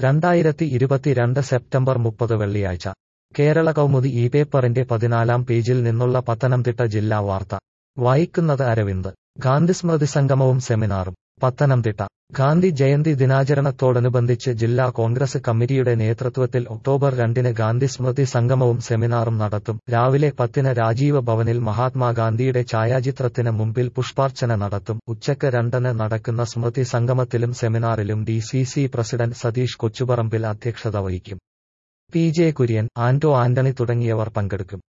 രണ്ടായിരത്തി ഇരുപത്തിരണ്ട് സെപ്റ്റംബർ മുപ്പത് വെള്ളിയാഴ്ച കേരള കൗമുദി ഈ പേപ്പറിന്റെ പതിനാലാം പേജിൽ നിന്നുള്ള പത്തനംതിട്ട ജില്ലാ വാർത്ത വായിക്കുന്നത് അരവിന്ദ് ഗാന്ധിസ്മൃതി സംഗമവും സെമിനാറും പത്തനംതിട്ട ഗാന്ധി ജയന്തി ദിനാചരണത്തോടനുബന്ധിച്ച് ജില്ലാ കോൺഗ്രസ് കമ്മിറ്റിയുടെ നേതൃത്വത്തിൽ ഒക്ടോബർ രണ്ടിന് ഗാന്ധി സ്മൃതി സംഗമവും സെമിനാറും നടത്തും രാവിലെ പത്തിന് രാജീവ് ഭവനിൽ മഹാത്മാഗാന്ധിയുടെ ഛായാചിത്രത്തിന് മുമ്പിൽ പുഷ്പാർച്ചന നടത്തും ഉച്ചയ്ക്ക് രണ്ടിന് നടക്കുന്ന സ്മൃതി സംഗമത്തിലും സെമിനാറിലും D C C president Satheesh Kochuparambil അധ്യക്ഷത വഹിക്കും പി ജെ കുര്യൻ ആന്റോ ആന്റണി തുടങ്ങിയവർ പങ്കെടുക്കും